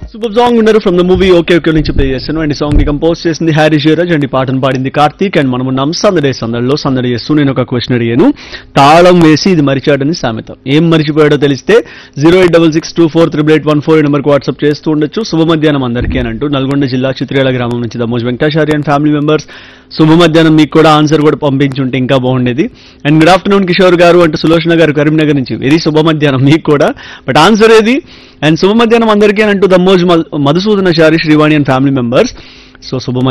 super song ఉన్నారు from the movie okay okay నుంచి play చేస్తాను అండ్ ఈ సాంగ్ ని కంపోజ్ చేసింది హ్యారీ జయరాజ్ అండ్ ఈ పాటను పాడింది కార్తీక్ అండ్ మనం ఉన్నాం సందడే సందడిలో సందడి చేస్తూ నేను ఒక క్వశ్చన్ అడిగాను తాళం వేసి ఇది మరిచాడని సామెత ఏం మరిచిపోయాడో తెలిస్తే zero eight double six two four triple eight one four నెంబర్కి వాట్సాప్ చేస్తూ ఉండొచ్చు శుభ మధ్యాహ్నం అందరికీ అని అంటూ నల్గొండ జిల్లా చిత్రేల గ్రామం నుంచి Damoj Venkatachari and family members శుభ మధ్యాహ్నం మీకు కూడా ఆన్సర్ కూడా పంపించి ఉంటే ఇంకా బాగుండేది అండ్ గుడ్ ఆఫ్టర్నూన్ కిషోర్ గారు అంటూ సులోచన గారు కరీంనగర్ నుంచి వెరీ శుభ మధ్యాహ్నం మీకు కూడా బట్ ఆన్సర్ ఏది అండ్ శుభ మధ్యాహ్నం అందరికీ అని అంటూ Dammoj Madhusudana Chari Srivani and family members so శుభ